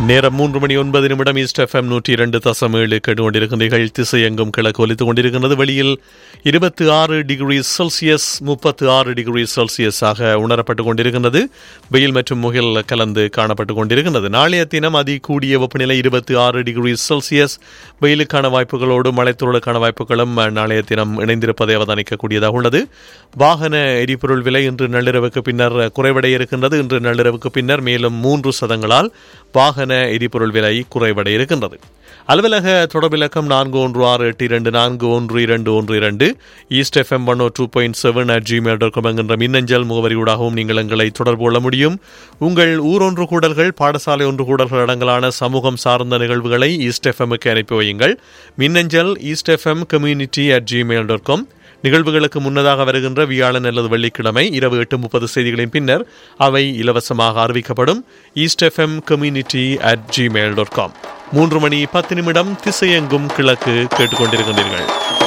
நேரம் மூன்று மணி ஒன்பது நிமிடம் ஈஸ்ட் எஃப்எம் நூற்றி இரண்டு தசம் ஏழு கேட்டுக்கொண்டிருக்கின்றீர்கள் திசை எங்கும் கிழக்கு ஒலித்துக் கொண்டிருக்கின்றது வெளியில் இருபத்தி ஆறு டிகிரி செல்சியஸ் முப்பத்து ஆறு டிகிரி செல்சியஸாக உணரப்பட்டுக் கொண்டிருக்கின்றது வெயில் மற்றும் முகில் கலந்து காணப்பட்டுக் கொண்டிருக்கின்றது நாளைய தினம் அதி கூடிய வெப்பநிலை இருபத்தி ஆறு டிகிரி செல்சியஸ் வெயிலுக்கான வாய்ப்புகளோடு மழைத்துறலுக்கான வாய்ப்புகளும் நாளைய தினம் இணைந்திருப்பதை அவதானிக்கக்கூடியதாக உள்ளது வாகன எரிபொருள் விலை இன்று நள்ளிரவுக்கு பின்னர் குறைவடைய இருக்கின்றது இன்று நள்ளிரவுக்கு பின்னர் மேலும் மூன்று சதங்களால் வாகன எரிபொருள் விலை குறைவடைய இருக்கின்றது அலுவலக தொடர்பிலக்கம் நான்கு ஒன்று ஆறு எட்டு இரண்டு நான்கு ஒன்று இரண்டு ஒன்று இரண்டு East FM one O two point seven at Gmail dot com என்கின்ற மின்னஞ்சல் முகவரியூடாகவும் நீங்கள் எங்களை தொடர்பு கொள்ள முடியும் உங்கள் ஊரொன்று கூடல்கள் பாடசாலை ஒன்று கூடல்கள் அடங்கலான சமூகம் சார்ந்த நிகழ்வுகளை ஈஸ்ட் எஃப்எம்முக்கு அனுப்பி வையுங்கள் மின்னஞ்சல் East FM community at Gmail dot com நிகழ்வுகளுக்கு முன்னதாக வருகின்ற வியாழன் அல்லது வெள்ளிக்கிழமை இரவு எட்டு முப்பது செய்திகளின் பின்னர் அவை இலவசமாக அறிவிக்கப்படும் East FM community at Gmail dot com மூன்று மணி பத்து நிமிடம் திசையெங்கும் கிழக்கு கேட்டுக்கொண்டிருக்கின்றீர்கள்